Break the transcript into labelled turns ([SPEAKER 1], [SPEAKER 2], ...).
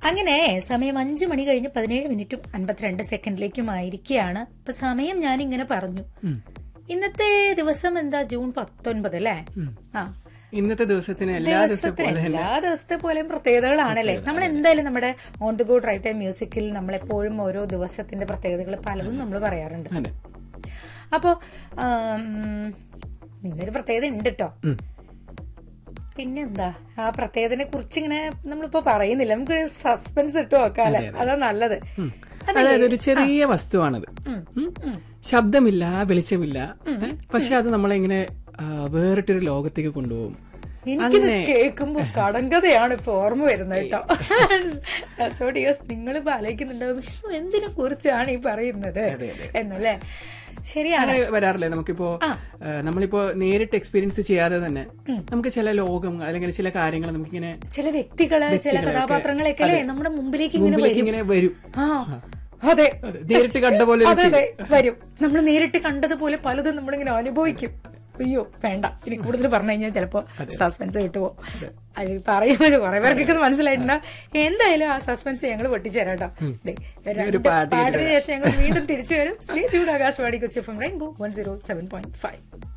[SPEAKER 1] അങ്ങനെ സമയം അഞ്ചു മണി കഴിഞ്ഞ് പതിനേഴ് മിനിറ്റും അൻപത്തിരണ്ട് സെക്കൻഡിലേക്കും ആയിരിക്കുകയാണ് ഇപ്പൊ സമയം ഞാൻ ഇങ്ങനെ പറഞ്ഞു ഇന്നത്തെ ദിവസം എന്താ ജൂൺ പത്തൊൻപത് അല്ലേ ആ
[SPEAKER 2] ഇന്നത്തെ ദിവസത്തിന് എല്ലാ ദിവസത്തെ
[SPEAKER 1] ദിവസത്തിന്
[SPEAKER 2] പോലെ
[SPEAKER 1] എല്ലാ ദിവസത്തെ പോലെയും പ്രത്യേകതകളാണല്ലേ നമ്മൾ എന്തായാലും നമ്മുടെ on the go drive time മ്യൂസിക്കിൽ നമ്മൾ എപ്പോഴും ഓരോ ദിവസത്തിന്റെ പ്രത്യേകതകൾ പലതും നമ്മൾ പറയാറുണ്ട്
[SPEAKER 2] അതെ
[SPEAKER 1] അപ്പോ ആം, ഇന്നൊരു പ്രത്യേകത ഉണ്ട് കേട്ടോ
[SPEAKER 2] ഉം.
[SPEAKER 1] പിന്നെന്താ ആ പ്രത്യേകതനെ കുറിച്ച് ഇങ്ങനെ നമ്മളിപ്പോ പറയുന്നില്ല നമുക്കൊരു സസ്പെൻസ് ഇട്ട് നോക്കാല്ലേ അതാ നല്ലത്
[SPEAKER 2] അതായത് ഒരു ചെറിയ വസ്തുവാണത് ഉം. ശബ്ദമില്ല വെളിച്ചമില്ല ഏ? പക്ഷെ അത് നമ്മളിങ്ങനെ ആ, വേറിട്ടൊരു ലോകത്തേക്ക് കൊണ്ടുപോകും
[SPEAKER 1] എനിക്കിത് കേൾക്കുമ്പോ കടങ്കഥയാണ് ഇപ്പൊ ഓർമ്മ വരുന്നത് കേട്ടോ സോ ഡിയേഴ്സ് നിങ്ങൾ ഇപ്പൊ ആലോചിക്കുന്നുണ്ടാവും വിഷ്ണു എന്തിനെ കുറിച്ചാണ് ഈ പറയുന്നത് എന്നല്ലേ ശരിയാണ്
[SPEAKER 2] അങ്ങനെ വരാറില്ലേ നമുക്കിപ്പോ ആ, നമ്മളിപ്പോ നേരിട്ട് എക്സ്പീരിയൻസ് ചെയ്യാതെ തന്നെ നമുക്ക് ചില ലോകങ്ങൾ അല്ലെങ്കിൽ ചില കാര്യങ്ങൾ നമുക്കിങ്ങനെ
[SPEAKER 1] ചില വ്യക്തികള് ചില കഥാപാത്രങ്ങളൊക്കെ അല്ലേ നമ്മുടെ മുമ്പിലേക്ക് ഇങ്ങനെ
[SPEAKER 2] മുമ്പിലേക്ക്
[SPEAKER 1] വരും
[SPEAKER 2] ഇങ്ങനെ വരും
[SPEAKER 1] ആ അതെ
[SPEAKER 2] അതെ, നേരിട്ട് കണ്ട പോലെ ഒരു
[SPEAKER 1] അതെ അതെ വരും നമ്മൾ നേരിട്ട് കണ്ടതുപോലെ പലതും നമ്മളിങ്ങനെ അനുഭവിക്കും അയ്യോ വേണ്ട ഇനി കൂടുതൽ പറഞ്ഞു കഴിഞ്ഞാൽ ചിലപ്പോ സസ്പെൻസ് കിട്ടുമോ അത് പറയുന്നത് കുറെ പേർക്കൊക്കെ ഇത് മനസ്സിലായിട്ടുണ്ടോ എന്തായാലും ആ സസ്പെൻസ് ഞങ്ങൾ പൊട്ടിച്ചേരാം കേട്ടോ ദേ, രണ്ട്
[SPEAKER 2] പാട്ട്
[SPEAKER 1] പാട്ടിന് ശേഷം ഞങ്ങൾ വീണ്ടും തിരിച്ചു വരും ശ്രീ ചൂട് Akashvani Kochi F M rainbow one zero seven point five